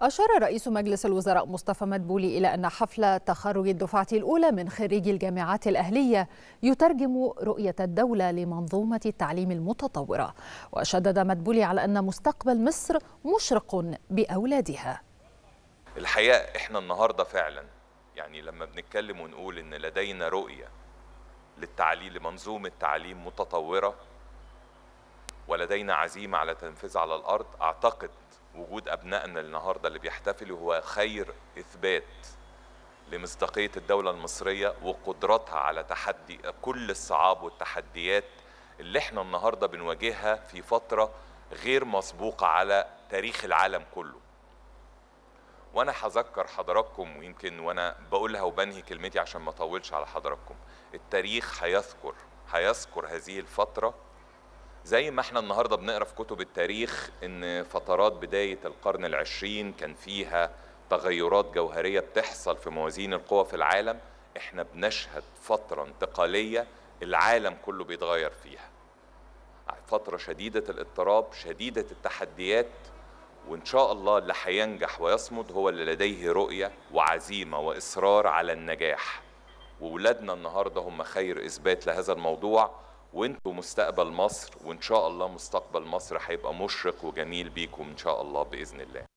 أشار رئيس مجلس الوزراء مصطفى مدبولي إلى أن حفل تخرج الدفعة الأولى من خريجي الجامعات الأهلية يترجم رؤية الدولة لمنظومة التعليم المتطورة وشدد مدبولي على أن مستقبل مصر مشرق بأولادها الحقيقة إحنا النهاردة فعلا يعني لما بنتكلم ونقول إن لدينا رؤية للتعليم لمنظومة تعليم متطورة ولدينا عزيمة على تنفيذها على الأرض أعتقد وجود أبنائنا النهاردة اللي بيحتفلوا هو خير إثبات لمصداقية الدولة المصرية وقدرتها على تحدي كل الصعاب والتحديات اللي احنا النهاردة بنواجهها في فترة غير مسبوقة على تاريخ العالم كله وانا هذكر حضراتكم ويمكن وانا بقولها وبنهي كلمتي عشان ما اطولش على حضراتكم التاريخ هيذكر هيذكر هذه الفتره زي ما احنا النهارده بنقرا في كتب التاريخ ان فترات بدايه القرن العشرين كان فيها تغيرات جوهريه بتحصل في موازين القوى في العالم احنا بنشهد فتره انتقاليه العالم كله بيتغير فيها فتره شديده الاضطراب شديده التحديات وان شاء الله اللي هينجح ويصمد هو اللي لديه رؤيه وعزيمه واصرار على النجاح وولادنا النهارده هم خير اثبات لهذا الموضوع وانتوا مستقبل مصر وان شاء الله مستقبل مصر هيبقى مشرق وجميل بيكم ان شاء الله باذن الله